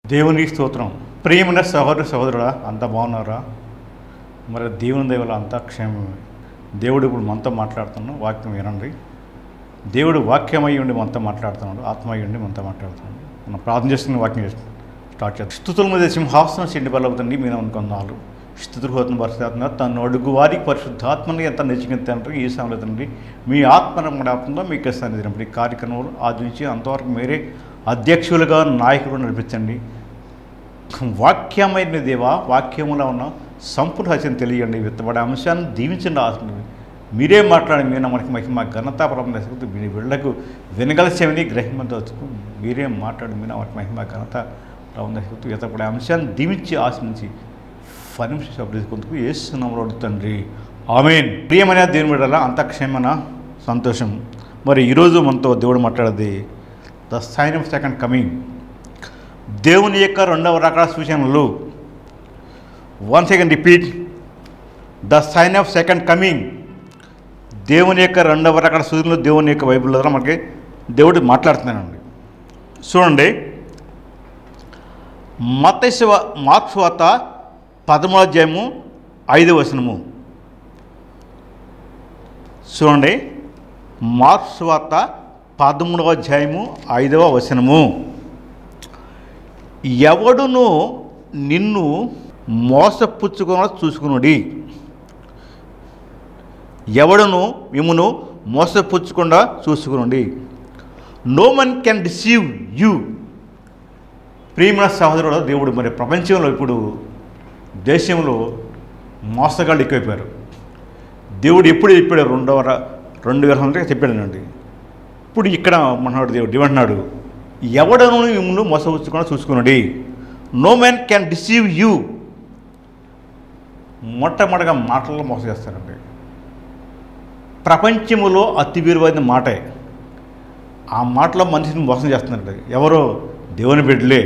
దేవుని స్తోత్రం ప్రియమైన సహోదరు సహోదరుడా అంత బాగున్నారా మరి దేవుని దేవుల అంతా క్షేమమే దేవుడు ఇప్పుడు మనతో మాట్లాడుతున్నాడు వాక్యం వినండి దేవుడు వాక్యమై ఉండి మనతో మాట్లాడుతున్నాడు ఆత్మ అయి ఉండి మనతో మాట్లాడుతున్నాడు మనం ప్రార్థన చేస్తున్న వాక్యం చేస్తున్నాం స్టార్ట్ చేస్తాం స్థుతుల మీద సింహాసనం చెండి బలవుతుంది మీరు అనుకున్నాను స్థుతులు హోతున్న పరిశుద్ధాత్మ తను అడుగు వారికి పరిశుద్ధాత్మని ఎంత నిశ్చితంటారు ఈ సమయంలో తండ్రి మీ ఆత్మ మడాపంలో మీకు సన్నిధినప్పుడు ఈ కార్యక్రమంలో ఆది నుంచి అంతవరకు మీరే అధ్యక్షులుగా నాయకులు నడిపించండి వాక్యమైన దేవా వాక్యములో ఉన్న సంపూర్ణ హత్యను తెలియండి విత్తబడే అంశాన్ని దీవించండి ఆశని మీరే మాట్లాడి మీరు మనకి మహిమ ఘనత ప్రబంధకు మీ వీళ్ళకు వినగలసేమని గ్రహించవచ్చు మీరే మాట్లాడి మీరు మనకి మహిమ ఘనత ప్రబంధకు విత్తబడే అంశాన్ని దీవించి ఆశించి ఫలించి శబ్దించుకుందుకు ఏస్తున్నాము తండ్రి ఆమెన్ ప్రియమైన దేవుని బిడ్డల అంత క్షేమన సంతోషం మరి ఈరోజు మనతో దేవుడు మాట్లాడేది the sign of second coming దేవుని యొక్క రెండవ రకాల సూచనలు one second repeat the sign of second coming దేవుని యొక్క రెండవ రకాల సూచనలు దేవుని యొక్క బైబిల్ ద్వారా మనకి దేవుడు మాట్లాడుతున్నానండి చూడండి మతశివ మార్క్స్వాత పదమూడు అధ్యాయము ఐదవ వచనము చూడండి మార్క్స్ వార్త పదమూడవ అధ్యాయము ఐదవ వచనము ఎవడును నిన్ను మోసపుచ్చుకున్న చూసుకునుడి ఎవడును మిమ్మును మోసపుచ్చకుండా చూసుకునండి no man can deceive you ప్రియమైన సహోదరుడు దేవుడు మరి ప్రపంచంలో ఇప్పుడు దేశంలో మోసగాళ్ళు ఎక్కువైపోయారు దేవుడు ఎప్పుడు చెప్పాడు రెండవ ర- రెండు వేల సంవత్సరాలు చెప్పాడనండి ఇప్పుడు ఇక్కడ మనవాడు దేవుడు ఏమంటున్నాడు ఎవడను మిమ్మల్ని మోసపుచ్చకుండా చూసుకునండి no man can deceive you మొట్టమొదటిగా మాటల్లో మోసం చేస్తారండి ప్రపంచములో అతి విలువైన మాటే ఆ మాటలో మనిషిని మోసం చేస్తున్నారండి ఎవరో దేవుని బిడ్డలే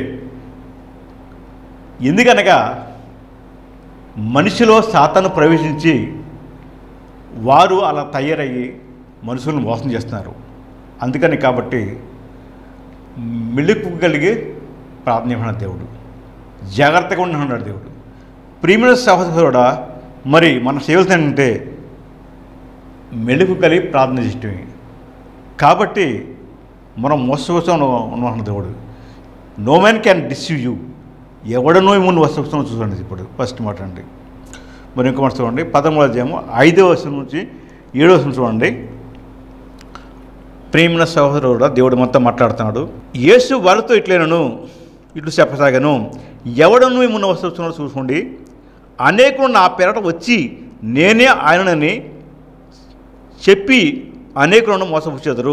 ఎందుకనగా మనిషిలో సాతాను ప్రవేశించి వారు అలా తయారయ్యి మనుషులను మోసం చేస్తున్నారు అందుకని కాబట్టి మెలుపు కలిగి ప్రార్థన దేవుడు జాగ్రత్తగా ఉంటున్నాడు దేవుడు ప్రియమైన సహోదరుడా మరి మన సేవలుతుంటే మెలుపు కలిగి ప్రార్థన చేయటమే కాబట్టి మనం మోసవసం ఉన్నాడు దేవుడు no man can deceive you ఎవడనో ముందు వస్తువును చూడండి ఇప్పుడు ఫస్ట్ మాట అండి మరి ఇంకో మాట చూడండి పదమూడు అధ్యాయము ఐదో వర్షం నుంచి ఏడో వర్షం చూడండి ప్రేమిన సహోదరుడు దేవుడు మొత్తం మాట్లాడుతున్నాడు యేసు వారితో ఇట్లేనను ఇట్లు చెప్పసాగాను ఎవడను మున్న వస్తువును చూసుకోండి అనేకులు నా పేరట వచ్చి నేనే ఆయనని చెప్పి అనేకులను మోసపుచ్చేదరు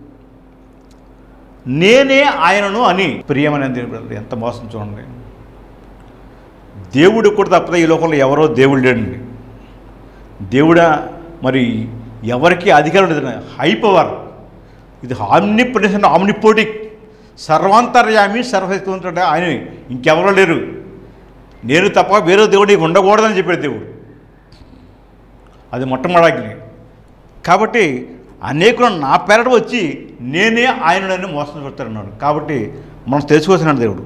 నేనే ఆయనను అని ప్రియమైన దేవుని బిడ్డలు ఎంత మోసం చూడండి దేవుడు కూడా తప్పదే ఈ లోకంలో ఎవరో దేవుడు లేడండి దేవుడా మరి ఎవరికి అధికారం లేదు హై పవర్ ఇది ఆమ్ని ప్రదేశం ఆమ్నిపోటిక్ సర్వాంతర్యామి సర్వశక్తివంతుడు ఆయన ఇంకెవరో లేరు నేను తప్ప వేరే దేవుడు నీకు ఉండకూడదని చెప్పాడు దేవుడు అది మొట్టమొదటి కాబట్టి అనేకులు నా పేరట వచ్చి నేనే ఆయన నన్ను మోసం చూస్తానన్నాడు కాబట్టి మనం తెలుసుకోవాల్సిన దేవుడు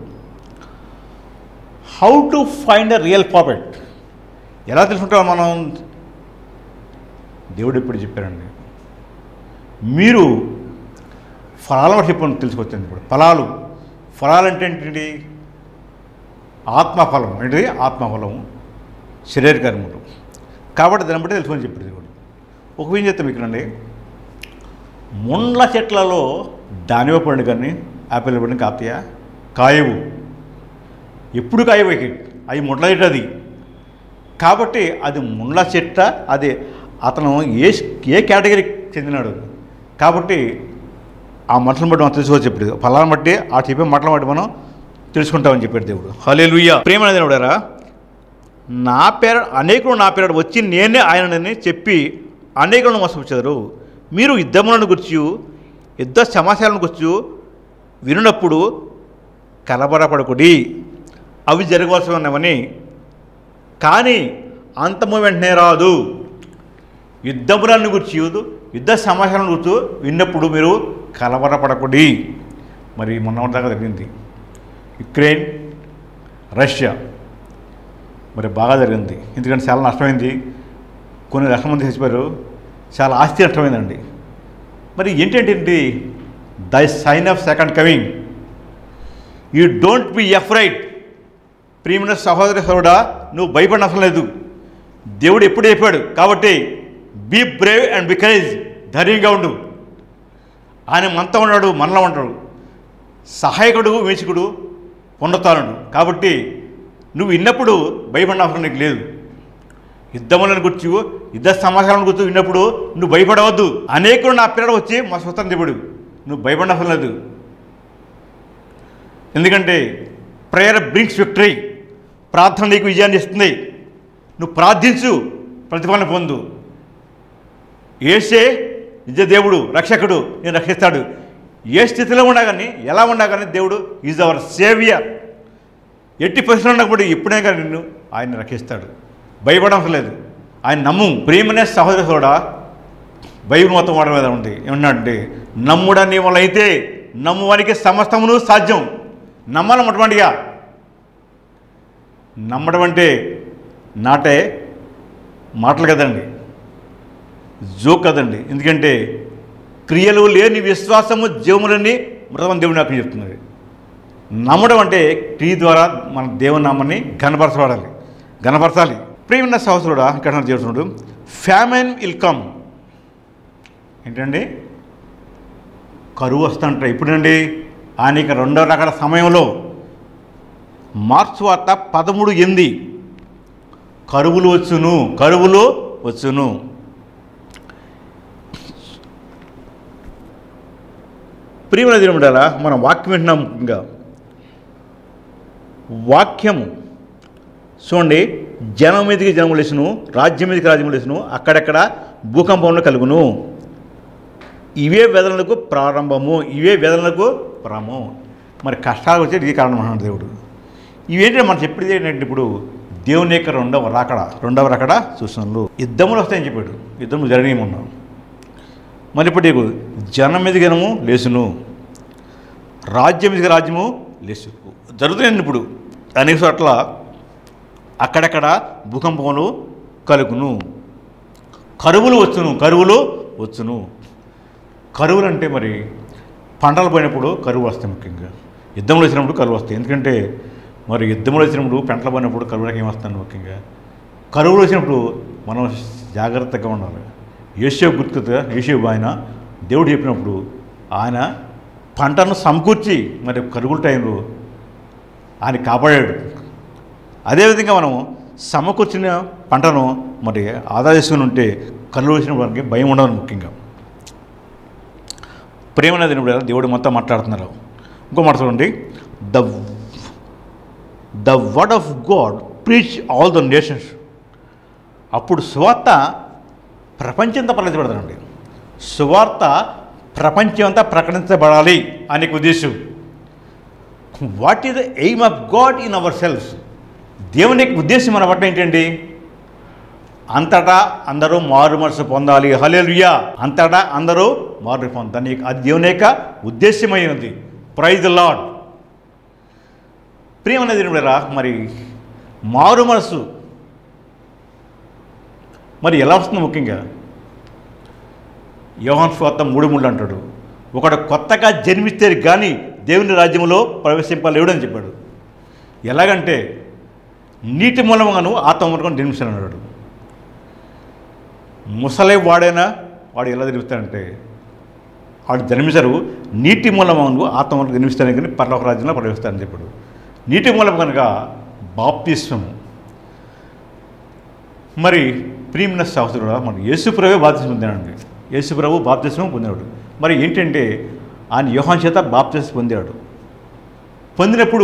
how to find a real profit ఎలా తెలుసుకుంటాం మనం దేవుడు ఇప్పుడు చెప్పారండి మీరు ఫలాల బట్టి చెప్పని తెలుసుకొచ్చింది ఇప్పుడు ఫలాలు ఫలాలు అంటే ఏంటి ఆత్మఫలం ఏంటిది ఆత్మఫలం శరీరకర్మలు కాబట్టి దాన్ని బట్టి తెలుసుకొని చెప్పాడు దేవుడు ఒక విషయం చెప్తాం ఇక్కడండి ముండ్ల చెట్లలో దానివ పండు కానీ ఆపిల్ పండు కాతయ్య కాయవు ఎప్పుడు కాయవు ఇక అవి ముండ్ల చెట్టు అది కాబట్టి అది ముండ్ల చెట్ట అది అతను ఏ ఏ కేటగిరీకి చెందినాడు కాబట్టి ఆ మనుషులను బట్టి మనం తెలుసుకోవచ్చు చెప్పాడు ఫలాన్ని బట్టి ఆ చెప్పే మాటలను బట్టి మనం తెలుసుకుంటామని చెప్పాడు దేవుడు హలే లుయ్య ప్రేమ దేవుడారా నా పేరు అనేకులు నా పేరు వచ్చి నేనే ఆయనని చెప్పి అనేకులను మోసపుచ్చారు మీరు యుద్ధములను గుర్చి యుద్ధ సమాచారాలను గుర్చి వినున్నప్పుడు కలబరపడకుడి అవి జరగవలసి ఉన్నవని కానీ అంతము వెంటనే రాదు యుద్ధములను గుర్చి యుద్ధ సమాచారాలను గుర్తు విన్నప్పుడు మీరు కలవరపడకుడి మరి మొన్న దాకా జరిగింది యుక్రెయిన్ రష్యా మరి బాగా జరిగింది ఎందుకంటే చాలా నష్టమైంది కొన్ని లక్షల మంది చచ్చిపోయారు చాలా ఆస్తి నష్టమైందండి మరి ఏంటంటే the sign of second coming you don't be afraid ప్రియమైన సహోదరి సోడా నువ్వు భయపడిన లేదు దేవుడు ఎప్పుడు చెప్పాడు కాబట్టి బీ బ్రేవ్ అండ్ బికరేజ్ ధైర్యంగా ఉండు ఆయన మనతో ఉన్నాడు మనలో ఉంటాడు సహాయకుడు వేచికుడు పొందుతాడు కాబట్టి నువ్వు విన్నప్పుడు భయపడిన అవసరం నీకు లేదు యుద్ధములను గుర్చు యుద్ధ సమాచారాలను గుర్తు విన్నప్పుడు నువ్వు భయపడవద్దు అనేకులు నా పిల్లలు వచ్చి మా స్వతం దేవుడు నువ్వు భయపడిన అవసరం లేదు ఎందుకంటే ప్రేయర్ బ్రింగ్స్ విక్టరీ ప్రార్థన నీకు విజయాన్ని ఇస్తుంది నువ్వు ప్రార్థించు ప్రతిఫలన పొందు ఏసే నిజ దేవుడు రక్షకుడు నేను రక్షిస్తాడు ఏ స్థితిలో ఉన్నా కానీ ఎలా ఉన్నా కానీ దేవుడు ఈజ్ అవర్ సేవియర్ ఎట్టి పరిస్థితులు ఉన్నప్పుడు ఎప్పుడైనా కానీ నిన్ను ఆయన రక్షిస్తాడు భయపడడం లేదు ఆయన నమ్ము ప్రేమనే సహోదర సోడా బైబిల్ మొత్తం వాడడం మీద ఉంది ఏమన్నాడంటే నమ్ముడ నీ వల్ల అయితే నమ్మువానికి సమస్తమును సాధ్యం నమ్మాలి మొట్టమొదటిగా నమ్మడం అంటే నాటే మాటలు కదండి జోక్ కదండి ఎందుకంటే క్రియలు లేని విశ్వాసము జీవములని మృతమని దేవుడు నాకు చెప్తున్నది నమ్మడం అంటే క్రియ ద్వారా మన దేవుని నామాన్ని ఘనపరచబడాలి ఘనపరచాలి ప్రియమైన సహోదరుడా ఇక్కడ చేస్తున్నాడు ఫ్యామిన్ విల్ కమ్ ఏంటండి కరువు వస్తుంట ఇప్పుడండి ఆయనకి రెండో రకాల సమయంలో మార్చ్ వార్త పదమూడు ఎనిమిది కరువులు వచ్చును కరువులు వచ్చును ప్రియమైన దినముడాల మనం వాక్యం వింటున్నాం ఇంకా వాక్యము చూడండి జనం మీదకి జనం లేచును రాజ్యం మీదకి రాజ్యం లేచును అక్కడక్కడ భూకంపంలో కలుగును ఇవే వేదనలకు ప్రారంభము ఇవే వేదనలకు ప్రారంభం మరి కష్టాలు వచ్చే ఇది కారణం అన్నాడు దేవుడు ఇవేంటంటే మనం చెప్పేది ఏంటంటే ఇప్పుడు దేవుని యొక్క రెండవ రాకడ రెండవ రాకడ సూచనలు యుద్ధములు వస్తాయని చెప్పాడు యుద్ధములు జరగనేమన్నాం మరి ఇప్పుడు నీకు జనం మీద జనము లేచును రాజ్యం మీద రాజ్యము లేచు జరుగుతున్నాయి ఇప్పుడు అనేక చోట్ల అక్కడక్కడ భూకంపములు కలుగును కరువులు వచ్చును కరువులు వచ్చును కరువులు అంటే మరి పంటలు పోయినప్పుడు కరువు వస్తాయి ముఖ్యంగా యుద్ధంలో వచ్చినప్పుడు కరువు వస్తాయి ఎందుకంటే మరి యుద్ధంలో వచ్చినప్పుడు పంటలు పోయినప్పుడు కరువులకు ఏమొస్తాను ముఖ్యంగా కరువులు వచ్చినప్పుడు మనం జాగ్రత్తగా ఉండాలి యేషో గుర్తుగా యేషో ఆయన దేవుడు చెప్పినప్పుడు ఆయన పంటను సమకూర్చి మరి కరువుల టైంలో ఆయన కాపాడాడు అదేవిధంగా మనం సమకూర్చిన పంటను మరి ఆదా చేసుకుని ఉంటే కళ్ళు వచ్చిన వారికి భయం ఉండదు ముఖ్యంగా ప్రేమ అనేది దేవుడు మొత్తం మాట్లాడుతున్నారు ఇంకో మాట చూడండి the the word of God preach all the nations అప్పుడు సువార్త ప్రపంచంతా ప్రకటించబడతానండి సువార్త ప్రపంచం అంతా ప్రకటించబడాలి అనే ఉద్దేశం what is the aim of God in our self దేవుని యొక్క ఉద్దేశం మన పట్ల ఏంటండి అంతటా అందరూ మారు మనసు పొందాలి హలేలుయా అంతటా అందరూ మారు పొందాలి అది దేవుని యొక్క ఉద్దేశమై ఉంది ప్రైజ్ లాడ్ ప్రియమైన దేవుడరా మరి మారు మనసు మరి ఎలా వస్తుంది ముఖ్యంగా యోహాన్ స్వార్థ మూడు మూడు అంటాడు ఒకడు కొత్తగా జన్మిస్తే కానీ దేవుని రాజ్యంలో ప్రవేశింపలేడు అని చెప్పాడు ఎలాగంటే నీటి మూలముగాను ఆత్మ మూలకం జన్మిస్తాను అన్నాడు ముసలే వాడైనా వాడు ఎలా జన్మిస్తాడంటే వాడు జన్మించరు నీటి మూలమును ఆత్మ మూలం జన్మిస్తాను కానీ పర్లోక రాజ్యంలో ప్రవేశిస్తానని చెప్పాడు నీటి మూలం కనుక బాప్తిస్వము మరి ప్రియమైన సహోదరుడు మన యేసుప్రభే బాప్తిస్వం పొందాడండి యేసుప్రభు బాప్తిస్వం పొందాడు మరి ఏంటంటే ఆయన యోహాన్ చేత బాప్తిస్వం పొందాడు పొందినప్పుడు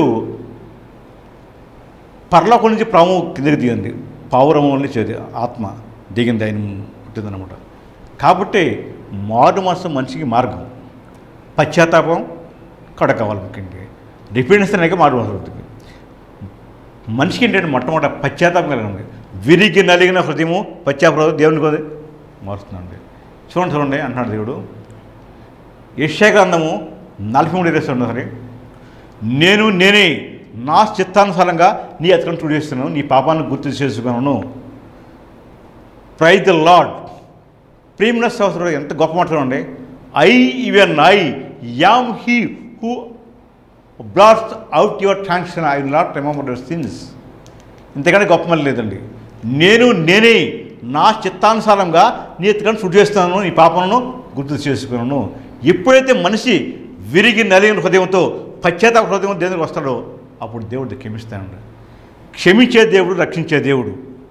పరలోకం నుంచి ప్రాము కిందకి దిగింది పావురమం నుంచి అది ఆత్మ దిగింది ఆయన పుట్టిందనమాట కాబట్టి మారు మనసు మనిషికి మార్గం పశ్చాత్తాపం కడ కావాలి ముఖ్యంగా రిపీటెన్స్ అనేక మారు మనసు అవుతుంది మనిషికి ఏంటంటే మొట్టమొదటి పశ్చాత్తాపం కలగండి విరిగి నలిగిన హృదయము పశ్చాత్తాపం దేవుని కొద్ది మారుతుందండి చూడండి చూడండి అంటున్నాడు దేవుడు యశాగ్రంథము నలభై మూడు ఇరవై రెండు సరే నేను నేనే నా చిత్తానుసారంగా నీ ఎత్తకం చూడు చేస్తున్నాను నీ పాపాన్ని గుర్తు చేసుకున్నాను ప్రైజ్ ద లాడ్ ప్రేమిన సహోదరుడు ఎంత గొప్ప మాట్లాడండి I even I am he who blast out your transgression I will not remember your sins ఇంతకంటే గొప్ప మళ్ళీ లేదండి నేను నేనే నా చిత్తానుసారంగా నీ ఎత్తుకొని శుద్ధి చేస్తున్నాను నీ పాపలను గుర్తు చేసుకున్నాను ఎప్పుడైతే మనిషి విరిగి నలిగిన హృదయంతో పశ్చాత్తాప హృదయం దేవుడికి వస్తాడో అప్పుడు దేవుడు క్షమిస్తాడు క్షమించే దేవుడు రక్షించే దేవుడు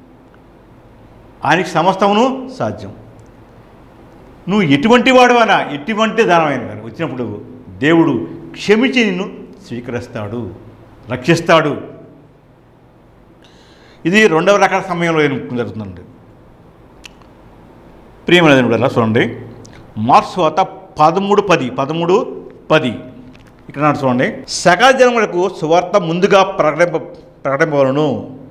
ఆయనకి సమస్తమును సాధ్యం నువ్వు ఎటువంటి వాడువైనా ఎటువంటి దానమైన కానీ వచ్చినప్పుడు దేవుడు క్షమించి నిన్ను స్వీకరిస్తాడు రక్షిస్తాడు ఇది రెండవ రకాల సమయంలో ఏం జరుగుతుందండి ప్రియమైన దేవుడు చూడండి మార్క్స్ వాత పదమూడు పది పదమూడు పది ఇక్కడ నాడు చూడండి సకల జనములకు సువార్త ముందుగా ప్రకటింప ప్రకటింపవలను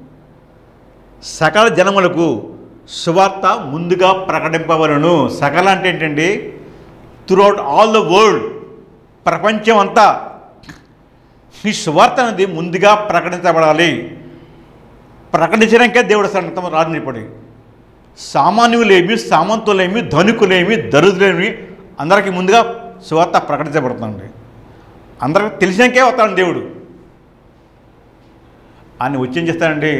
సకల జనములకు సువార్త ముందుగా ప్రకటింపవలను సకల అంటే ఏంటండి త్రూఅవుట్ ఆల్ ద వరల్డ్ ప్రపంచం అంతా ఈ సువార్త అనేది ముందుగా ప్రకటించబడాలి ప్రకటించడానికే దేవుడు సంగతం రాజనిపడి సామాన్యులేమి సామంతులేమి ధనికులేమి దరిద్రులేమి అందరికీ ముందుగా సువార్త ప్రకటించబడుతుంది అందరికి తెలిసినాకే వస్తాడు దేవుడు ఆయన వచ్చి ఏం చేస్తాడండి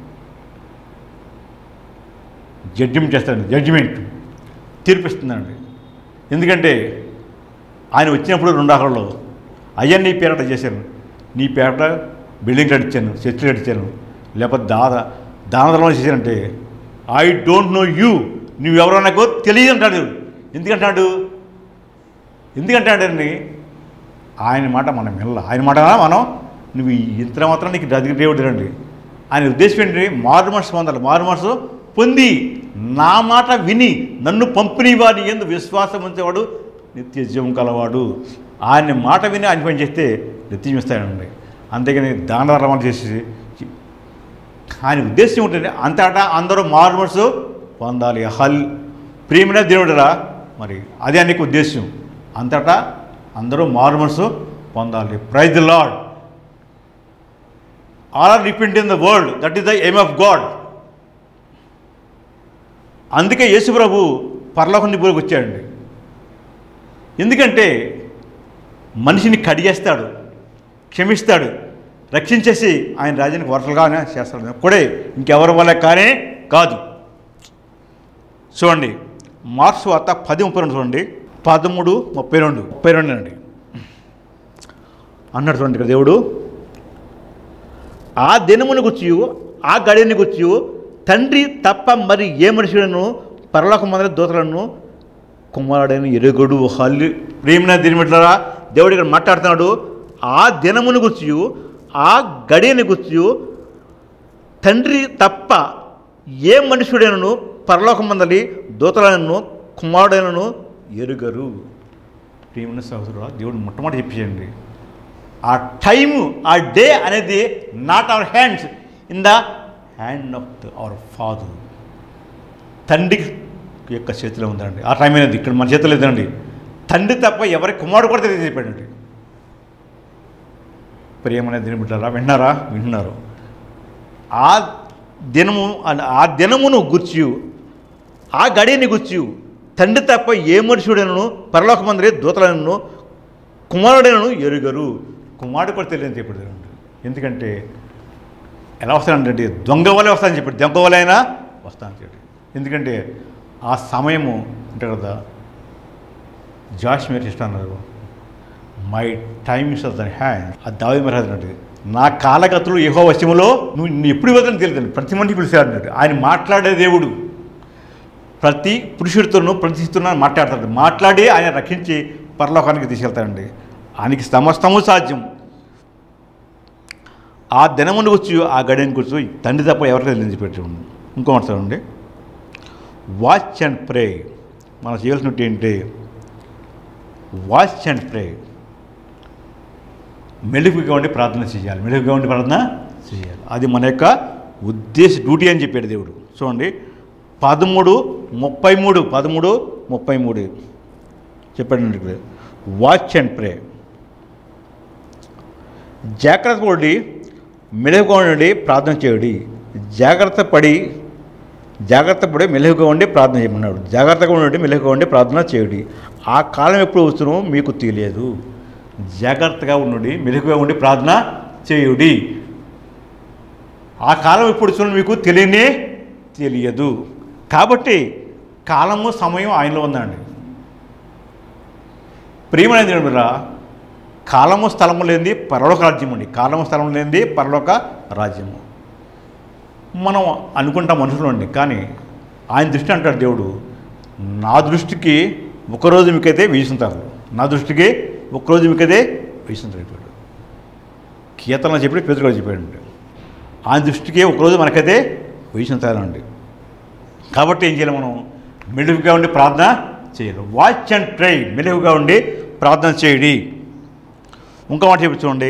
జడ్జిమెంట్ చేస్తాడండి జడ్జిమెంట్ తీర్పిస్తుందండి ఎందుకంటే ఆయన వచ్చినప్పుడు రెండు ఆకళ్ళు అయ్యా నీ పేరట చేశాను నీ పేరట బిల్డింగ్ కట్టించాను చర్చిలు కట్టించాను లేకపోతే దాద దానధర్మం చేశానంటే ఐ డోంట్ నో యూ నువ్వెవరో నాకు తెలియదు అంటాడు ఎందుకంటాడు ఎందుకంటాడండి ఆయన మాట మనం వెళ్ళ ఆయన మాట మనం నువ్వు ఇంత మాత్రం నీకు దదిగి దేవుడు రండి ఆయన ఉద్దేశం ఏంటి మారు మనసు పొందాలి మారు మనసు పొంది నా మాట విని నన్ను పంపిణీ వాడి ఎందు విశ్వాసం ఉంచేవాడు నిత్య జీవం కలవాడు ఆయన మాట విని ఆయన పని చేస్తే నిత్యం ఇస్తాడండి అంతేగాని దాన ధర్మాలు చేసి ఆయన ఉద్దేశం ఏంటంటే అంతటా అందరూ మారు మనసు పొందాలి హల్ ప్రియమైన దేవుడురా మరి అదే నీకు ఉద్దేశం అంతటా అందరూ మారు మనసు పొందాలి praise the lord all are repent in the world that is the aim of God అందుకే యేసు ప్రభు పరలోకం నిపులకు వచ్చాడండి ఎందుకంటే మనిషిని కడిగేస్తాడు క్షమిస్తాడు రక్షించేసి ఆయన రాజ్యానికి వరసలుగానే చేస్తాడు ఒక్కడే ఇంకెవరి వల్ల కానీ కాదు చూడండి మార్క్స్ వార్త పది ముప్పై రెండు చూడండి పదమూడు ముప్పై రెండు ముప్పై రెండు అండి అన్నాడు చూడండి ఇక్కడ దేవుడు ఆ దినమును గుర్చి ఆ గడియని గుర్చి తండ్రి తప్ప మరి ఏ మనుషులను పరలోక మొదల దూతలను కుమారుడైన ఎరుగుడు హల్లి ప్రేమిన దినమిట్లరా దేవుడు ఇక్కడ మాట్లాడుతున్నాడు ఆ దినమును గుర్చి ఆ గడియని గుర్చి తండ్రి తప్ప ఏ మనుషుడైనను పరలోకమందలి దూతలను కుమారుడైనను ఎరుగరు ప్రేమిన సహోదరుడు దేవుడు మొట్టమొదటి చెప్పేయండి ఆ టైము ఆ డే అనేది not our hands in the hand of the our father తండ్రి యొక్క చేతిలో ఉందండి ఆ టైం అనేది ఇక్కడ మన చేతిలో లేదండి తండ్రి తప్ప ఎవరి కుమారుడు కూడా తెలియదు చెప్పాడండి ప్రియమనే దిన బిడ్డారా వింటున్నారా వింటున్నారు ఆ దినము ఆ దినమును గుర్చి ఆ గడియని గుర్చి తండ్రి తప్ప ఏ మనుషుడైనను పరలోకమందరి దూతలను కుమారుడైనను ఎరుగరు కుమారుడు కూడా తెలియని చెప్పాడు దేవుడు. ఎందుకంటే ఎలా వస్తానంటే దొంగ వలే వస్తానని చెప్పాడు దొంగ వలైనా వస్తానని చెప్పాడు ఎందుకంటే ఆ సమయము అంటే కదా జాష్ మీరు ఇష్టం అన్నారు my time is of the hand ఆ దావి మహారాజు అన్నట్టు నా కాలగతులు ఏహో వశములో నువ్వు నువ్వు ఎప్పుడు వద్దని తెలియదు ప్రతి మనిషి పిలిచాడు అన్నట్టు ఆయన మాట్లాడే దేవుడు ప్రతి పురుషుడితోనూ ప్రతి స్త్రీతోనూ మాట్లాడతాడు మాట్లాడి ఆయన రక్షించి పరలోకానికి తీసుకెళ్తాడండి ఆయనకి సమస్తము సాధ్యం ఆ దినమును కూర్చు ఆ గడియని కూర్చు తండ్రి తప్ప ఎవరికి తెలియని పెట్టి ఇంకో మాట చూడండి వాచ్ అండ్ ప్రే మనం చేయాల్సినట్టు ఏంటి వాచ్ అండ్ ప్రే మెలుగుగా ఉండి ప్రార్థన చేయాలి మెలుగుగా ఉండి ప్రార్థన చేయాలి అది మన యొక్క ఉద్దేశ డ్యూటీ అని చెప్పాడు దేవుడు చూడండి పదమూడు ముప్పై మూడు పదమూడు ముప్పై మూడు చెప్పాడు ఇక్కడ వాచ్ అండ్ ప్రే జాగ్రత్త పడి మెలుగుగా ఉండి ప్రార్థన చేయుడి జాగ్రత్త పడి జాగ్రత్త పడి మెలుగుగా ఉండి ప్రార్థన చేయమన్నాడు జాగ్రత్తగా ఉండి మెలుగుగా ఉండి ప్రార్థన చేయుడి ఆ కాలం ఎప్పుడు వస్తుందో మీకు తెలియదు జాగ్రత్తగా ఉండి మెలుగుగా ఉండి ప్రార్థన చేయుడి ఆ కాలం ఎప్పుడు వస్తుందో మీకు తెలియనే తెలియదు కాబట్టి కాలము సమయం ఆయనలో ఉందండి ప్రియమైన దేవుడురా కాలము స్థలము లేనిది పరలోక రాజ్యం అండి కాలము స్థలం లేనిది పరలోక రాజ్యము మనం అనుకుంటాం మనుషులు అండి కానీ ఆయన దృష్టి అంటాడు దేవుడు నా దృష్టికి ఒకరోజు మీకైతే వీసుంటారు నా దృష్టికి ఒకరోజు మీకైతే వీసుంటారు చెప్పాడు కీర్తనలో చెప్పి పేదలు చెప్పాడు ఆయన దృష్టికి ఒకరోజు మనకైతే వీసుంటారండి కాబట్టి ఏం చేయాలి మనం మెలుగుగా ఉండి ప్రార్థన చేయాలి వాచ్ అండ్ ట్రై మెలుగుగా ఉండి ప్రార్థన చేయడి ఇంకో మాట చెప్పి చూడండి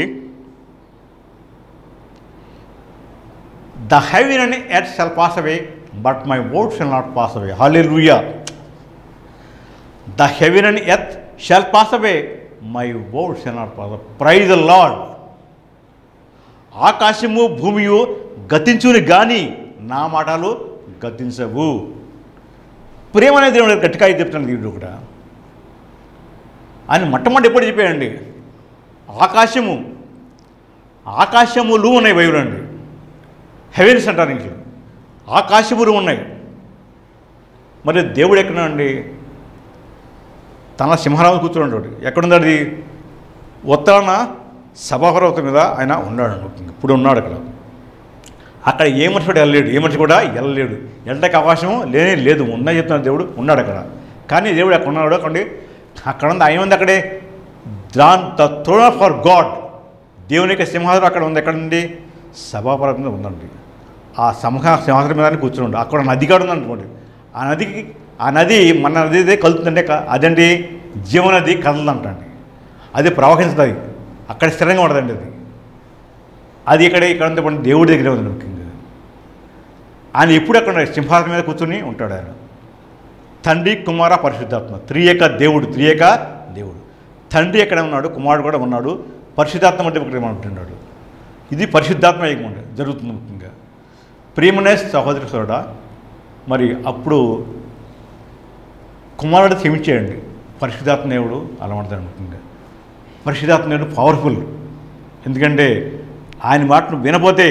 the heaven and earth shall pass away but my word shall not pass away hallelujah the heaven and earth shall pass away my word shall not pass away praise the lord ఆకాశము భూమియు గతించుని గాని నా మాటలు గతించవు ప్రేమ అనేది దేవుడు గట్టిగా ఇది చెప్తాను దేవుడు కూడా ఆయన మొట్టమొదటి ఎప్పుడు చెప్పాడండి ఆకాశము ఆకాశములు ఉన్నాయి బైబిల్ అండి హెవెన్స్ అంటారు ఇంక ఆకాశములు ఉన్నాయి మరి దేవుడు ఎక్కడ అండి తన సింహరాజు కూర్చున్నాడు ఎక్కడుంది అది ఉత్తరాన సభాపర్వతం మీద ఆయన ఉన్నాడు ఇప్పుడు ఉన్నాడు అక్కడ అక్కడ ఏ మనిషి కూడా వెళ్ళలేడు ఏ మనిషి కూడా వెళ్ళలేడు వెళ్ళడానికి అవకాశం లేనే లేదు ఉన్నా చెప్తున్నాడు దేవుడు ఉన్నాడు అక్కడ కానీ దేవుడు అక్కడ ఉన్నాడు అక్కడ అక్కడ ఉంది ఆయన ఉంది అక్కడే దాన్ ద థ్రోన్ ఫర్ గాడ్ దేవుని యొక్క సింహాసనం అక్కడ ఉంది ఎక్కడ ఉంది సభాపర్వతం మీద ఉందండి ఆ సింహ సింహాసనం మీద కూర్చుని అక్కడ నది కూడా ఉందనుకోండి ఆ నదికి ఆ నది మన నది ఇదే కలుతుందంటే క- అదండి జీవనది కదలదంటండి అది ప్రవహిస్తుంది అక్కడ స్థిరంగా ఉండదండి అది అది ఇక్కడ ఇక్కడ ఉంది మన దేవుడి దగ్గరే ఉంది ముఖ్యంగా ఆయన ఎప్పుడు అక్కడ ఉన్నాడు? సింహాసనం మీద కూర్చుని ఉంటాడు ఆయన తండ్రి కుమార పరిశుద్ధాత్మ త్రియేక దేవుడు త్రియేక దేవుడు తండ్రి ఎక్కడ ఉన్నాడు కుమారుడు కూడా ఉన్నాడు పరిశుద్ధాత్మ అంటే ఇక్కడ ఉంటున్నాడు ఇది పరిశుద్ధాత్మ ఏకమండి జరుగుతుంది ముఖ్యంగా ప్రియమనే సహోదరి సోడా మరి అప్పుడు కుమారుడు క్షమించేయండి పరిశుద్ధాత్మ దేవుడు అలా ఉంటాడు ముఖ్యంగా పరిశుద్ధాత్మ దేవుడు పవర్ఫుల్ ఎందుకంటే ఆయన మాటను వినపోతే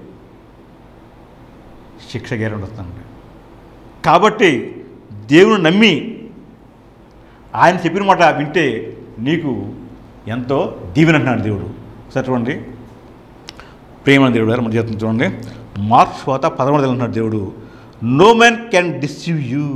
శిక్ష గ్యారెంటీ వస్తుంది కాబట్టి దేవుని నమ్మి ఆయన చెప్పిన మాట వింటే నీకు ఎంతో దీవెన అంటున్నాడు దేవుడు ఒకసారి చూడండి ప్రేమ దేవుడు గారు మన చేతులు చూడండి మార్క్స్ పోత పదమూడు అంటున్నాడు దేవుడు no man can deceive you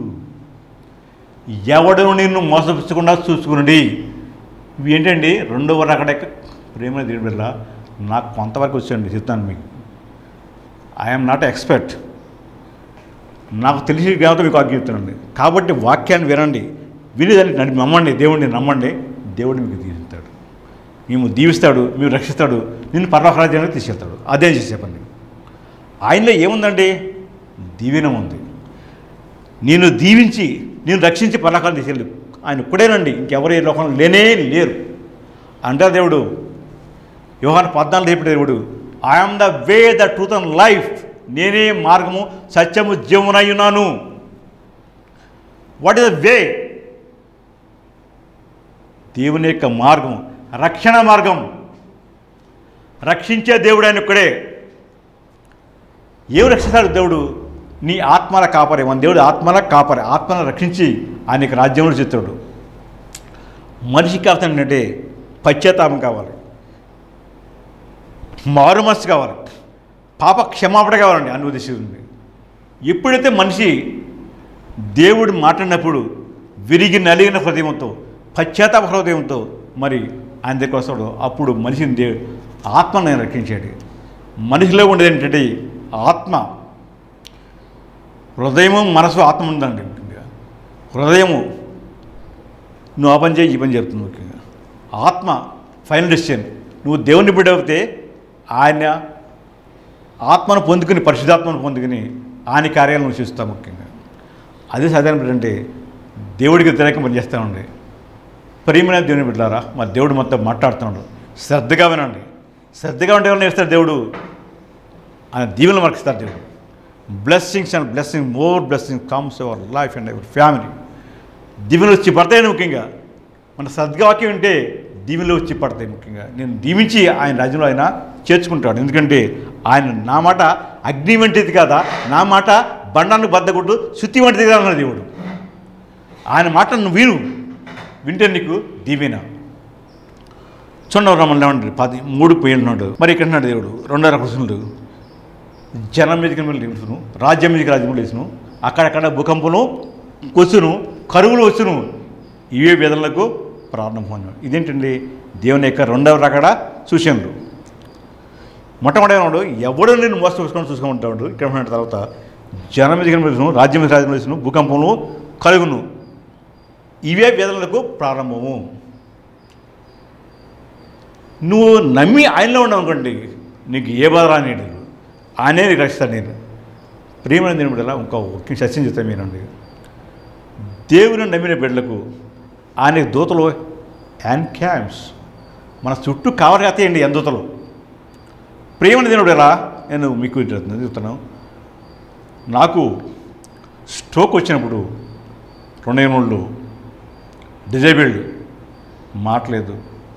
ఎవడు నిన్ను మోసపించకుండా చూసుకునండి ఇవి ఏంటండి రెండవ రకడ ప్రేమ దేవుడి వల్ల నాకు కొంతవరకు వచ్చాయండి చెప్తాను మీకు ఐఎమ్ నాట్ ఎక్స్పర్ట్ నాకు తెలిసి కాబట్టి మీకు వాక్యం చెప్తానండి కాబట్టి వాక్యాన్ని వినండి విని దాన్ని నన్ను నమ్మండి దేవుడిని నమ్మండి దేవుడు మీకు దీవిస్తాడు మేము దీవిస్తాడు మీరు రక్షిస్తాడు నిన్ను పర్వకరాజ్యానికి తీసుకెళ్తాడు అదే చేసే పని ఆయనలో ఏముందండి దీవెనం ఉంది నేను దీవించి నేను రక్షించి పర్వకాలం తీసుకెళ్ళి ఆయన ఒక్కడేనండి ఇంకెవరు ఈ లోకంలో లేనే లేరు అంటారు దేవుడు యోహాన్ పద్నాలుగు రేపు దేవుడు I am the way the truth and life నేనే మార్గము సత్యము జీవనై ఉన్నాను వాట్ ఇస్ ద వే దేవుని యొక్క మార్గం రక్షణ మార్గం రక్షించే దేవుడు ఆయన ఒక్కడే ఏం రక్షిస్తాడు దేవుడు నీ ఆత్మల కాపరే మన దేవుడు ఆత్మల కాపరే ఆత్మను రక్షించి ఆయనకి రాజ్యంలో చెప్తాడు మనిషికి కావాల్సిన ఏంటంటే పశ్చాత్తాపం కావాలి మారు మనసు కావాలి పాప క్షమాపణ కావాలండి అనువదిస్తుంది ఎప్పుడైతే మనిషి దేవుడు మాట్లాడినప్పుడు విరిగి నలిగిన హృదయంతో పశ్చాత్తాప హృదయంతో మరి ఆయన దగ్గర వస్తాడు అప్పుడు మనిషిని దే ఆత్మను రక్షించాడు మనిషిలో ఉండేది ఏంటంటే ఆత్మ హృదయము మనసు ఆత్మ ఉందండి ముఖ్యంగా హృదయము నువ్వు ఆ పని చేయి ఈ పని చెప్తుంది ముఖ్యంగా ఆత్మ ఫైనల్ డెసిషన్ నువ్వు దేవుని బిడ్డ అవుతే ఆయన ఆత్మను పొందుకుని పరిశుద్ధాత్మను పొందుకుని ఆయన కార్యాలను నువ్వు చేస్తావు ముఖ్యంగా అదే సాధారణ అంటే దేవుడికి వ్యతిరేకం పనిచేస్తూ ఉండే ప్రియమైన దేవుని బిడ్డారా మా దేవుడు మొత్తం మాట్లాడుతున్నాడు శ్రద్ధగా వినండి శ్రద్ధగా ఉంటే ఎవరు నేస్తాడు దేవుడు ఆయన దీవెనలు మనకి ఇస్తారు దేవుడు blessings and blessing more blessing comes our life and our family దీవెనలు వచ్చి పడతాయని ముఖ్యంగా మన సద్వాక్యం ఉంటే దీవెనలు వచ్చి పడతాయి ముఖ్యంగా నేను దీవించి ఆయన రాజ్యంలో ఆయన చేర్చుకుంటాడు ఎందుకంటే ఆయన నా మాట అగ్ని వంటిది కాదా నా మాట బండాన్ని బద్దగొట్టు శుద్ధి వంటిది కాదా అన్నాడు దేవుడు ఆయన మాట నువ్వు విను వింటే నీకు దీవెన చూడండి రమ్మని లేవండి పది మూడు పోయినాడు మరి ఇక్కడ ఉన్నాడు దేవుడు రెండో ప్రశ్నలు జనం మీదకి లేచును రాజ్యం మీదకి రాజ్యం లేచును అక్కడక్కడ భూకంపము వచ్చును కరువులు వచ్చును ఇవే వేదనలకు ప్రారంభం ఇదేంటండి దేవుని యొక్క రెండవ రకడ సూచనలు మొట్టమొదటి ఉన్నాడు ఎవడు నేను మోసం చూసుకొని చూసుకుంటాడు ఇక్కడ ఉన్న తర్వాత జనం మీదకి లేచును రాజ్యం మీద రాజ్యం లేచును భూకంపములు కలుగును ఇవే వేదనలకు ప్రారంభము నువ్వు నమ్మి ఆయనలో ఉన్నావు అనుకోండి నీకు ఏ బాధ రానిడు ఆయనే నీకు రక్షిస్తాడు నేను ప్రేమ నేను బిడ్డలా ఇంకో ఒక్క సత్యం చెప్తాను మీరండి దేవుని నమ్మిన బిడ్డలకు ఆయన దూతలు యాన్ క్యాంప్స్ మన చుట్టూ కవర్ కాతాయండి ఎన్ దూతలు ప్రేమ దేవుడు ఎలా నేను మీకు చెప్తాను నాకు స్ట్రోక్ వచ్చినప్పుడు రెండు ఏళ్ళు డిజేబుల్డ్ మాట్లేదు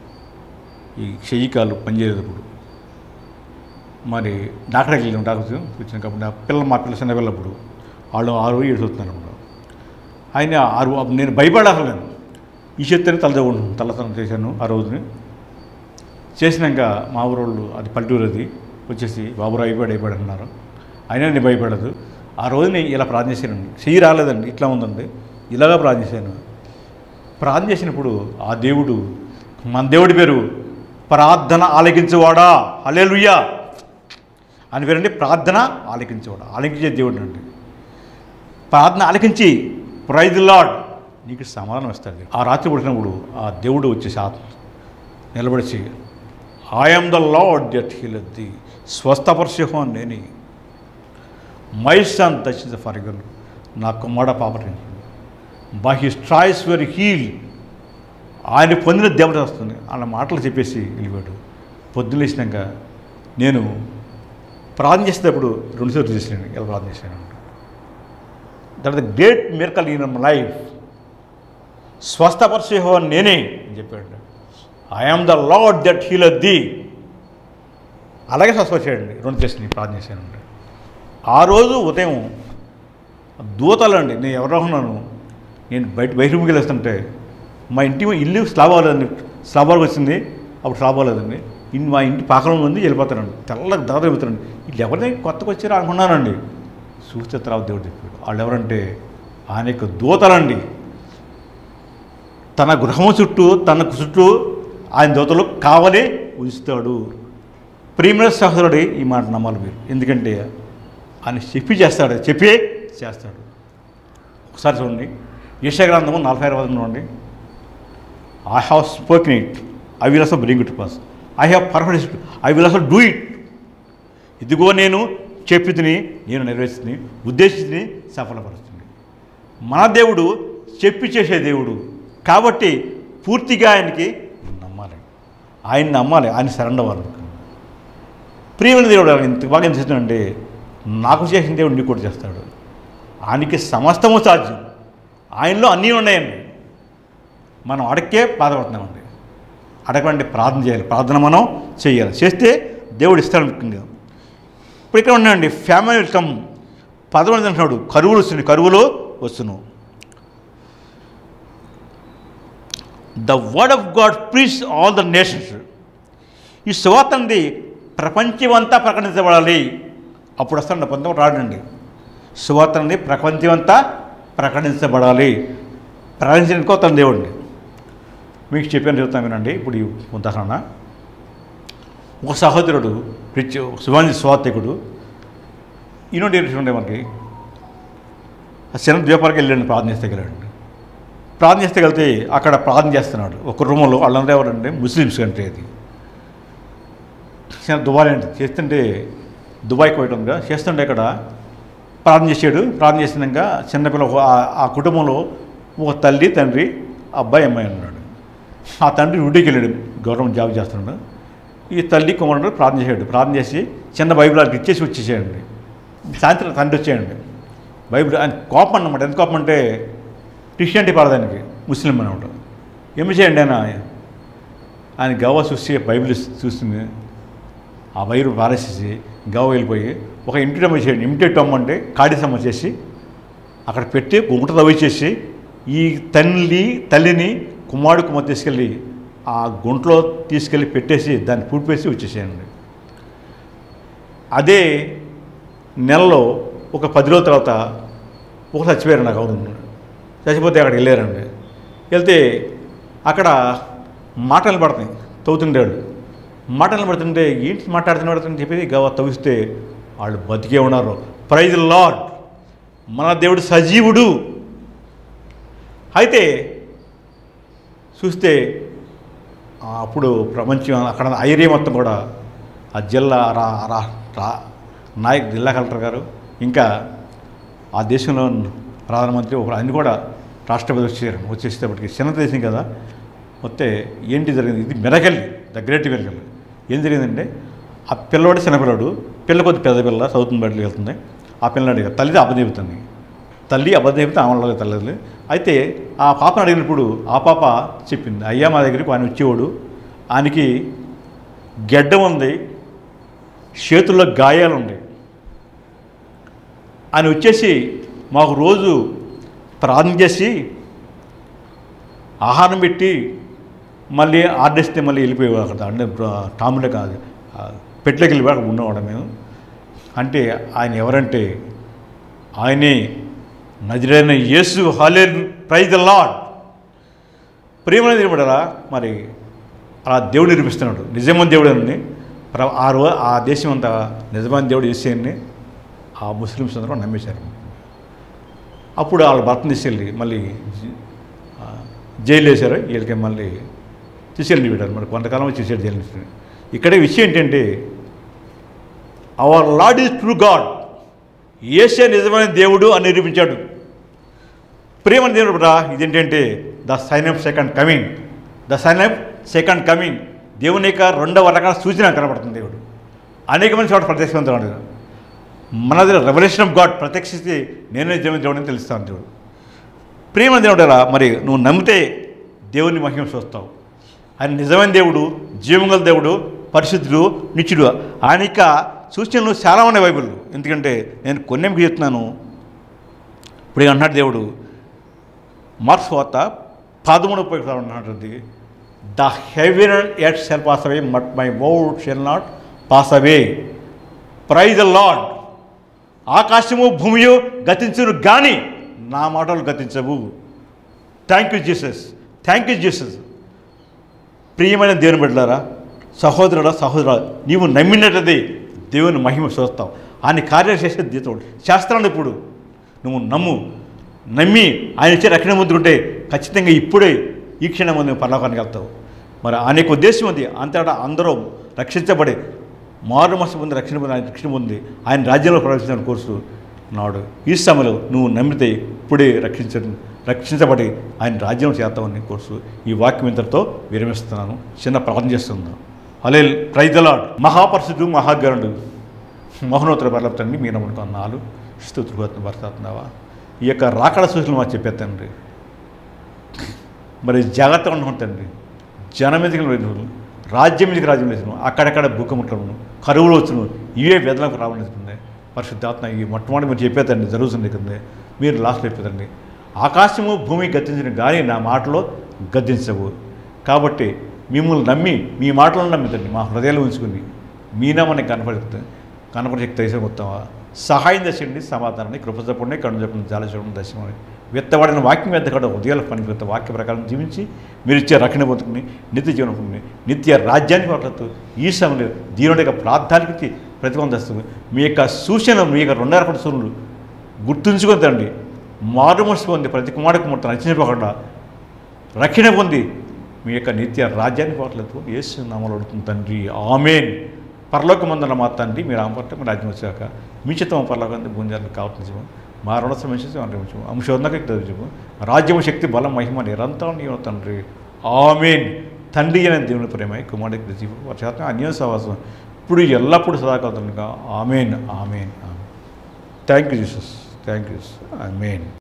ఈ చెయ్యి కాలు పనిచేసేటప్పుడు మరి డాక్టర్ దగ్గరికి వెళ్ళాం డాక్టర్ వచ్చిన కాబట్టి ఆ పిల్లలు మా పిల్లలు చిన్న పిల్లప్పుడు వాళ్ళు ఆరు ఏడు చూస్తున్నారు అప్పుడు ఆయన ఆరు అప్పుడు నేను భయపడాలి నేను ఈ చేత్తని తలదవ్వను తలతనం చేశాను ఆ రోజుని చేసినాక మా ఊరోళ్ళు అది పల్లెటూరు అది వచ్చేసి బాబురావు అయిపోయాడు అయిపోయాడు అన్నారు అయినా నేను భయపడదు ఆ రోజు నేను ఇలా ప్రార్థన చేశానండి చెయ్యి రాలేదండి ఇట్లా ఉందండి ఇలాగా ప్రార్థన చేశాను ప్రార్థన చేసినప్పుడు ఆ దేవుడు మన దేవుడి పేరు ప్రార్థన ఆలకించేవాడా హల్లెలూయా అని పేరండి ప్రార్థన ఆలకించేవాడు ఆలకించే దేవుడు అండి ప్రార్థన ఆలకించి ప్రైజ్ లాడ్ నీకు సమాధానం ఇస్తాడు ఆ రాత్రి పుట్టినప్పుడు ఆ దేవుడు వచ్చేసి ఆత్మ నిలబడిచి I am the lord that heal the స్వస్థపరిశేహం నేని మై సన్ టచ్ ద ఫర్గన్ నా కుమ్మడ పాపటి by his stripes very heal ఆయన పొందిన దేవత వస్తుంది అన్న మాటలు చెప్పేసి వెళ్ళిపోయాడు పొద్దున్న లేచినాక నేను ప్రార్థన చేసేటప్పుడు రెండుసార్లు చేసాను ఎలా ప్రార్థన చేశాను that the great miracle in my life స్వస్థపరిచేహో నేనే అని చెప్పాడు I am the lord that heal the అలాగే స్వస్థపరిచాడండి రెండు చేసి ప్రార్థన చేశానండి ఆ రోజు ఉదయం దూతలండి నేను ఎవరో ఉన్నాను నేను బయట బయట రూమ్కి వెళ్ళేస్తుంటే మా ఇంటి ఇల్లు స్లాబ్ అవ్వలేదండి స్లాబ్ వరకు వచ్చింది అప్పుడు స్లాబ్ అవ్వలేదండి ఇన్ మా ఇంటి పాకలం ఉంది వెళ్ళిపోతానండి తెల్లగా దాదాపు వెళ్తానండి వీళ్ళు ఎవరిని కొత్తగా వచ్చారో అనుకున్నానండి చూస్తే తర్వాత దేవుడు చెప్పాడు వాళ్ళు ఎవరంటే ఆయన యొక్క దూతలండి తన గృహం చుట్టూ తన చుట్టూ ఆయన దూతలు కావలే ఉంచుతాడు ప్రియమైన సహోదరుడి ఈ మాట నమ్మాలి మీరు ఎందుకంటే ఆయన చెప్పి చేస్తాడు చెప్పే చేస్తాడు ఒకసారి చూడండి యశగ్రంథము నలభై ఆరు వదన చూడండి I have spoken it I will అసలు bring it pass I have perfect I will అసలు డూ ఇట్ ఇదిగో నేను చెప్పి తిని నేను నెరవేర్చుని ఉద్దేశించి సఫలపరుస్తుంది మన దేవుడు చెప్పి చేసే దేవుడు కాబట్టి పూర్తిగా ఆయనకి నమ్మాలి ఆయన నమ్మాలి ఆయన సరెండర్ అవ్వాలి ప్రియమైన దేవుడు ఇంత బాగా ఏం చేస్తున్నాడంటే నాకు చేసిన దేవుడు నీకు కూడా చేస్తాడు ఆయనకి సమస్తము సాధ్యం ఆయనలో అన్నీ ఉన్నాయండి మనం అడక్కే బాధపడుతున్నామండి అడగండి ప్రార్థన చేయాలి ప్రార్థన మనం చేయాలి చేస్తే దేవుడు ఇస్తాడు ముఖ్యంగా ఇప్పుడు ఇక్కడ ఉన్నాయండి ఫ్యామిలీ వెల్కమ్ పదకొండు అంటున్నాడు కరువులు వస్తున్నాయి కరువులు వస్తున్నావు the word of God preach all the nations ఈ సువార్తని ప్రపంచమంతా ప్రకటించబడాలి అప్పుడు వస్తాడు పొందడం రాడండి సువార్తని ప్రపంచమంతా ప్రకటించబడాలి ప్రకటించడానికి వస్తాను దేవుడిని మీకు చెప్పాను చెప్తాను వినండి ఇప్పుడు ఈ ఉదాహరణ ఒక సహోదరుడు రిచ్ శివాజీ స్వాతికుడు ఈనోటి ఉండే మనకి ఆ చిన్న ద్వీపాలకు వెళ్ళండి ప్రార్థన చేస్తే వెళ్ళండి ప్రార్థన చేస్తే వెళ్తే అక్కడ ప్రార్థన చేస్తున్నాడు ఒక రూమ్లో వాళ్ళందరూ ఎవరంటే ముస్లిమ్స్ కంటే అది చిన్న దుబాయ్ అంటే చేస్తుంటే దుబాయ్కి పోయటం కదా చేస్తుంటే ఇక్కడ ప్రార్థన చేసాడు ప్రార్థన చేసినాక చిన్నపిల్ల ఒక- ఆ- ఆ కుటుంబంలో ఒక తల్లి తండ్రి అబ్బాయి అమ్మాయి ఉన్నాడు ఆ తండ్రి డ్యూటీకి వెళ్ళాడు గవర్నమెంట్ జాబ్ చేస్తున్నాడు ఈ తల్లి కుమారుడు ప్రార్థన చేశాడు ప్రార్థన చేసి చిన్న బైబిల్ వాళ్ళకి ఇచ్చేసి వచ్చేసేయండి సాయంత్రం తండ్రి వచ్చేయండి బైబిల్ ఆయన కోపం అన్నమాట ఎంత కోపం అంటే క్రిస్టియానిటీ పడదానికి ముస్లిం అనమాట ఏమి చేయండి ఆయన ఆయన గవ్వ చూసి బైబిల్ చూస్తుంది ఆ వైరు పారేసేసి గవ్వ వెళ్ళిపోయి ఒక ఇంటిటమ్మ చేయండి ఇమిటేటమ్మ అంటే కాడిసమ్మ చేసి అక్కడ పెట్టి గుంట తవ్విచేసి ఈ తల్లి తల్లిని కుమారుడు కుమార్ తీసుకెళ్ళి ఆ గుంటలో తీసుకెళ్ళి పెట్టేసి దాన్ని పూడిపేసి వచ్చేసేయండి అదే నెలలో ఒక పది రోజుల తర్వాత ఒక చచ్చిపోయారు నాకు అవును చచ్చిపోతే అక్కడికి వెళ్ళారండి వెళ్తే అక్కడ మాటలు పడతాయి తవ్వుతుంటాడు మాటలు పడుతుంటే ఏంటి మాట్లాడుతున్నాడు అని చెప్పి గవ తవ్విస్తే వాళ్ళు బతికే ఉన్నారు ప్రైజ్ లార్డ్ మన దేవుడు సజీవుడు అయితే చూస్తే ఆ అప్పుడు ప్రపంచం అక్కడ ఆ ఏరియా మొత్తం కూడా ఆ జిల్లా రా రా రా నాయక్ జిల్లా కలెక్టర్ గారు ఇంకా ఆ దేశంలో ప్రధానమంత్రి ఒక ఆయన కూడా రాష్ట్రపతి వచ్చారు వచ్చేసేటప్పటికి చిన్న దేశం కదా వస్తే ఏంటి జరిగింది ఇది మెరగల్ ద గ్రేట్ మెరగల్ ఏం జరిగిందంటే ఆ పిల్లవాడు చిన్నపిల్లవాడు పిల్ల కొద్ది పెద్ద పిల్ల చదువుతుంది బయటకు వెళ్తుంది ఆ పిల్లవాడి తల్లిది అబద్ధిపుతుంది తల్లి అబద్ధం ఆమెలో తల్లి అయితే ఆ పాపను అడిగినప్పుడు ఆ పాప చెప్పింది అయ్యా మా దగ్గరికి ఆయన వచ్చేవాడు ఆయనకి గెడ్డం ఉంది చేతుల్లో గాయాలు ఉన్నాయి ఆయన వచ్చేసి మాకు రోజు ప్రార్థన చేసి ఆహారం పెట్టి మళ్ళీ ఆర్డర్ ఇస్తే మళ్ళీ వెళ్ళిపోయేవాడు అక్కడ అంటే టాములే కాదు ఆ పెట్టలోకి వెళ్ళిపోయి అక్కడ ఉన్నవాడు మేము అంటే ఆయన ఎవరంటే ఆయనే నజరైన యేసు హాలే ప్రైజ్ ద లాడ్ ప్రేమ నిలబడరా మరి అలా దేవుడు నిరూపిస్తున్నాడు నిజమైన దేవుడు అని ప్ర ఆ రో ఆ దేశం అంతా నిజమైన దేవుడు చేసేయని ఆ ముస్లిమ్స్ అందరూ నమ్మేశారు అప్పుడు వాళ్ళ భర్తను తీసుకెళ్ళి మళ్ళీ జి- ఆ, జైలు వేశారు వీళ్ళకి మళ్ళీ తీసుకెళ్ళి పెట్టారు మరి కొంతకాలం వచ్చి చేశారు జైలు నుంచి ఇక్కడే విషయం ఏంటంటే our lord is true God ఏసే నిజమైన దేవుడు అని నిరూపించాడు ప్రేమ దేవుడు రా ఇదేంటంటే the sign of second coming the sign of second coming దేవుని యొక్క రెండవ రకాల సూచన కనబడుతుంది దేవుడు అనేక మంది చోట ప్రత్యక్షవంతుడు మనది రెవల్యూషన్ ఆఫ్ గాడ్ ప్రత్యక్షిస్తే నేనే దేవుని దేవుడని తెలుస్తాను దేవుడు ప్రేమ దేవుడరా మరి నువ్వు నమ్మితే దేవుని మహిమ చూస్తావు ఆయన నిజమైన దేవుడు జీవంగల దేవుడు పరిశుద్ధుడు నిత్యుడు ఆయన యొక్క సూచనలు చాలా ఉన్నాయి బైబిల్లో ఎందుకంటే నేను కొన్ని మీకు చెప్తున్నాను ఇప్పుడు అంటున్నాడు దేవుడు మార్క్స్ వార్త పదమూడు పోయి అంటున్నది the heaven and earth shall pass away but my word shall not pass away praise the lord ఆకాశము భూమియు గతించును కానీ నా మాటలు గతించవు thank you Jesus thank you Jesus ప్రియమైన దేవుని బిడ్డలారా సహోదరుడా సహోదరుడా నీవు నమ్మినట్లయితే దేవుని మహిమ చూస్తావు ఆయన కార్యాలు చేసే దేవుడు చేస్తున్నాడు ఇప్పుడు నువ్వు నమ్ము నమ్మి ఆయన ఇచ్చే రక్షణ ముందుకుంటే ఖచ్చితంగా ఇప్పుడే ఈ క్షణం ముందు పరలోకానికి వెళ్తావు మరి అనేక ఉద్దేశం ఉంది అంతటా అందరూ రక్షించబడి మారు మనసు పొంది రక్షణ పొంది ఆయన రక్షణ పొంది ఆయన రాజ్యంలో ప్రవేశించిన కోర్సు నాడు ఈ సమయంలో నువ్వు నమ్మితే ఇప్పుడే రక్షించ రక్షించబడి ఆయన రాజ్యం చేస్తామని కోర్సు ఈ వాక్యం ఇంతటితో విరమిస్తున్నాను చిన్న ప్రార్థన చేస్తున్నాను అలే ప్రైజలాడ్ మహాపరిశుడు మహాగరుడు మహోన్నతుల పర్లతండి మీరు నమ్ముకున్నాలు స్థుతులు భర్తాతున్నావా ఈ యొక్క రాకడ సూచనలు మాకు చెప్పేతండి మరి జాగ్రత్తగా ఉండడం తండ్రి జనం మీదకి వెళ్ళిన రాజ్యం మీదకి రాజ్యం వేసిన అక్కడక్కడ భూకముట్లను కరువులు వచ్చును ఇవే వేదనకు రావనిస్తుంది పరిశుద్ధాత్మ ఈ మొట్టమొదటి మీరు చెప్పేదండి జరుగుతుంది కదా మీరు లాస్ట్ చెప్పేదండి ఆకాశము భూమి గద్దించిన కానీ నా మాటలో గద్దించవు కాబట్టి మిమ్మల్ని నమ్మి మీ మాటలను నమ్మితండి మా హృదయాలు ఉంచుకుని మీ నామని కనపడుతుంది కనపడి శక్తి దేశం మొత్తమా సహాయం దశండి సమాధానాన్ని కృప చెప్పండి కన్ను చెప్పండి జాల చూడండి దశమని విత్తబడిన వాక్యం మీద కూడా ఉదయాల పని విత్త వాక్య ప్రకారం జీవించి మీరు ఇచ్చే రక్షణ పొందుకుని నిత్య జీవనం పొందుకుని నిత్య రాజ్యానికి పట్లతో ఈ సమయంలో దీని యొక్క ప్రార్థానికి ప్రతిబంధిస్తుంది మీ యొక్క సూచన మీ యొక్క రెండర పడి సూచనలు గుర్తుంచుకొని తండ్రి మారు మనసు పొంది ప్రతి కుమారుడికి మొత్తం రచించకుండా రక్షణ పొంది మీ యొక్క నిత్య రాజ్యాన్ని పోట్లేదు యేసు నామలు అడుగుతుంది తండ్రి ఆమెన్ పరలోకమందున మా తండ్రి మీరు ఆమెపట్ల మీ రాజ్యం వచ్చాక మీ చిత్తం పరలోకం భూంజాలను కావచ్చు మా రుణ సమస్య అనుభవించు అంశోన్నక తెలుసు రాజ్యము శక్తి బలం మహిమ నిరంతరం నీవు తండ్రి ఆమెన్ తండ్రి అనే దేవుని ప్రేమ కుమారుడికి జీవు వర్షాత్మ అన్య సహవాసం ఇప్పుడు ఎల్లప్పుడూ సదాకాలంగా amen amen amen thank you Jesus thank you amen